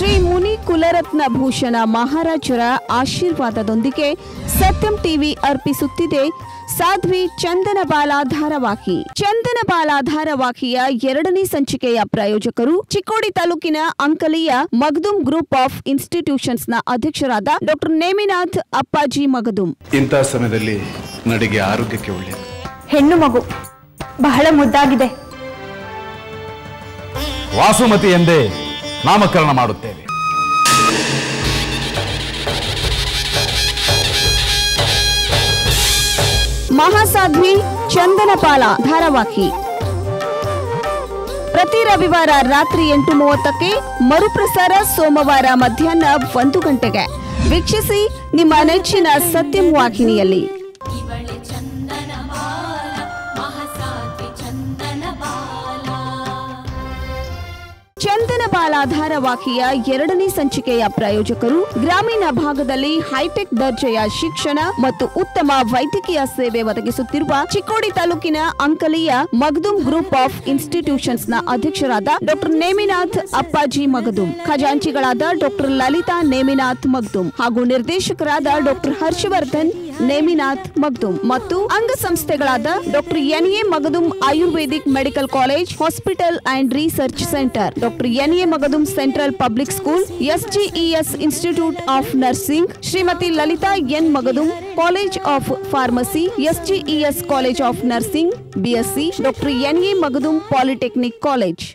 ಶ್ರೀ ಮುನಿ ಕುಲರತ್ನ ಭೂಷಣ ಮಹಾರಾಜರ ಆಶೀರ್ವಾದದೊಂದಿಗೆ ಸತ್ಯಂ ಟಿವಿ ಅರ್ಪಿಸುತ್ತಿದೆ ಸಾಧ್ವಿ ಚಂದನಬಾಲ ಧಾರಾವಾಹಿ ಚಂದನಬಾಲ ಧಾರಾವಾಹಿಯ ಎರಡನೇ ಸಂಚಿಕೆಯ ಪ್ರಾಯೋಜಕರು ಚಿಕ್ಕೋಡಿ ತಾಲೂಕಿನ ಅಂಕಲಿಯ ಮಗ್ದುಮ್ ಗ್ರೂಪ್ ಆಫ್ ಇನ್ಸ್ಟಿಟ್ಯೂಷನ್ಸ್ನ ಅಧ್ಯಕ್ಷರಾದ ಡಾಕ್ಟರ್ ನೇಮಿನಾಥ್ ಅಪ್ಪಾಜಿ ಮಗದುಮ್ ಇಂಥ ಸಮಯದಲ್ಲಿ ನಡಿಗೆ ಆರೋಗ್ಯಕ್ಕೆ ಒಳ್ಳೆಯದು ಹೆಣ್ಣು ಮಗು ಬಹಳ ಮುದ್ದಾಗಿದೆ ವಾಸುಮತಿ ಎಂದೇ ನಾಮಕರಣ ಮಾಡುತ್ತೇವೆ ಮಹಾಸಾಧ್ವಿ ಚಂದನಪಾಲ ಧಾರಾವಾಹಿ ಪ್ರತಿ ರವಿವಾರ ರಾತ್ರಿ ಎಂಟು ಮೂವತ್ತಕ್ಕೆ ಮರುಪ್ರಸಾರ ಸೋಮವಾರ ಮಧ್ಯಾಹ್ನ ಒಂದು ಗಂಟೆಗೆ ವೀಕ್ಷಿಸಿ ನಿಮ್ಮ ನೆಚ್ಚಿನ ಸತ್ಯಂ ವಾಹಿನಿಯಲ್ಲಿ ಇವಳೆ ಚಂದನ ಬಾಲ ಮಹಸಾಧ್ವಿ ಚಂದನ ಬಾಲ ಚಂದನಬಾಲ ಧಾರಾವಾಹಿಯ ಎರಡನೇ ಸಂಚಿಕೆಯ ಪ್ರಾಯೋಜಕರು ಗ್ರಾಮೀಣ ಭಾಗದಲ್ಲಿ ಹೈಟೆಕ್ ದರ್ಜೆಯ ಶಿಕ್ಷಣ ಮತ್ತು ಉತ್ತಮ ವೈದ್ಯಕೀಯ ಸೇವೆ ಒದಗಿಸುತ್ತಿರುವ ಚಿಕ್ಕೋಡಿ ತಾಲೂಕಿನ ಅಂಕಲಿಯ ಮಗ್ದುಮ್ ಗ್ರೂಪ್ ಆಫ್ ಇನ್ಸ್ಟಿಟ್ಯೂಷನ್ಸ್ನ ಅಧ್ಯಕ್ಷರಾದ ಡಾಕ್ಟರ್ ನೇಮಿನಾಥ್ ಅಪ್ಪಾಜಿ ಮಗದುಮ್ ಖಜಾಂಚಿಗಳಾದ ಡಾಕ್ಟರ್ ಲಲಿತಾ ನೇಮಿನಾಥ್ ಮಗ್ದುಮ್ ಹಾಗೂ ನಿರ್ದೇಶಕರಾದ ಡಾಕ್ಟರ್ ಹರ್ಷವರ್ಧನ್ ನೇಮಿನಾಥ್ ಮಗ್ದುಮ್ ಮತ್ತು ಅಂಗಸಂಸ್ಥೆಗಳಾದ doctor N A Magdum ayurvedic medical college hospital and research centre doctor N A Magdum central public school SGES institute of nursing Shrimati Lalita N Magdum college of pharmacy SGES college of nursing BSc doctor N A Magdum polytechnic college